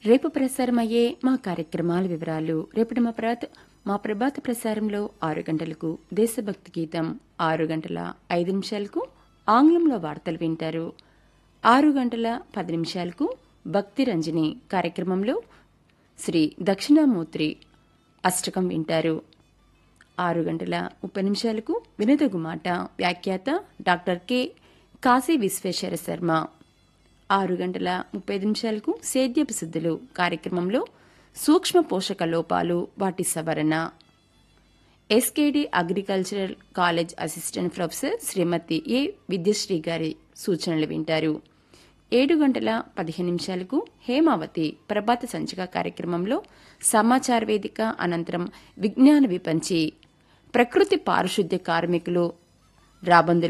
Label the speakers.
Speaker 1: రేపు ప్రసారమయ్యే మా కార్యక్రమాల వివరాలు రేపటి మా ప్రభాత మా ప్రభాత ప్రసారంలో ఆరు గంటలకు దేశభక్తి గీతం ఆరు గంటల ఐదు నిమిషాలకు ఆంగ్లంలో వార్తలు వింటారు ఆరు గంటల పది నిమిషాలకు భక్తి రంజని కార్యక్రమంలో శ్రీ దక్షిణామూర్తి అష్టకం వింటారు ఆరు గంటల ముప్పై నిమిషాలకు వినదగు మాట వ్యాఖ్యాత డాక్టర్ కె కాశీ విశ్వేశ్వర శర్మ ఆరు గంటల ముప్పై ఐదు నిమిషాలకు సేద్యపు సిద్ధులు కార్యక్రమంలో సూక్ష్మ పోషక లోపాలు వాటి సవరణ SKD agricultural college assistant professor Shrimati A Vidyasri గారి సూచనలు వింటారు ఏడు గంటల పదిహేను నిమిషాలకు హేమావతి ప్రభాత సంచిక కార్యక్రమంలో సమాచార వేదిక అనంతరం విజ్ఞాన విపంచి ప్రకృతి పారిశుద్ధ్య కార్మికులు రాబందులు